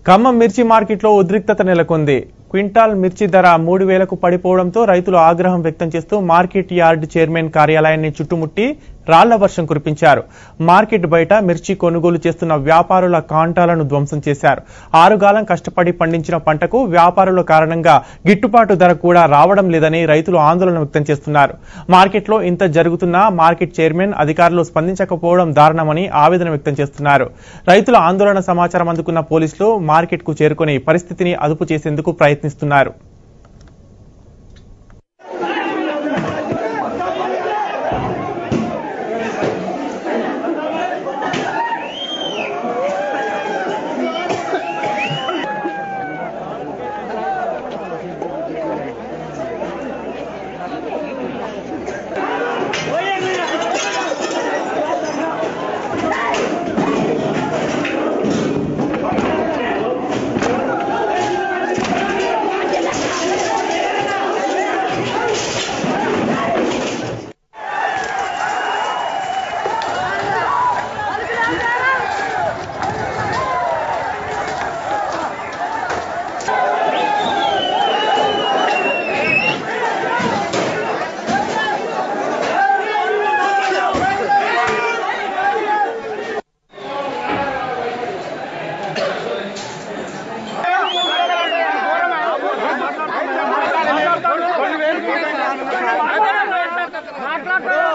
ఖమ్మం మిర్చి మార్కెట్లో ఉద్రిక్తత నెలకొంది క్వింటాల్ మిర్చి ధర మూడు వేలకు పడిపోవడంతో రైతులు ఆగ్రహం వ్యక్తం చేస్తూ మార్కెట్ యార్డ్ చైర్మన్ కార్యాలయాన్ని చుట్టుముట్టి రాళ్ల వర్షం కురిపించారు మార్కెట్ బయట మిర్చి కొనుగోలు చేస్తున్న వ్యాపారుల కాంటాలను ధ్వంసం చేశారు ఆరుగాలం కష్టపడి పండించిన పంటకు వ్యాపారుల కారణంగా గిట్టుబాటు ధర కూడా రావడం లేదని రైతులు ఆందోళన వ్యక్తం చేస్తున్నారు మార్కెట్లో ఇంత జరుగుతున్నా మార్కెట్ చైర్మన్ అధికారులు స్పందించకపోవడం దారుణమని ఆవేదన వ్యక్తం చేస్తున్నారు రైతుల ఆందోళన సమాచారం అందుకున్న పోలీసులు మార్కెట్కు చేరుకుని పరిస్థితిని అదుపు చేసేందుకు ప్రయత్నిస్తున్నారు మాట్లాడు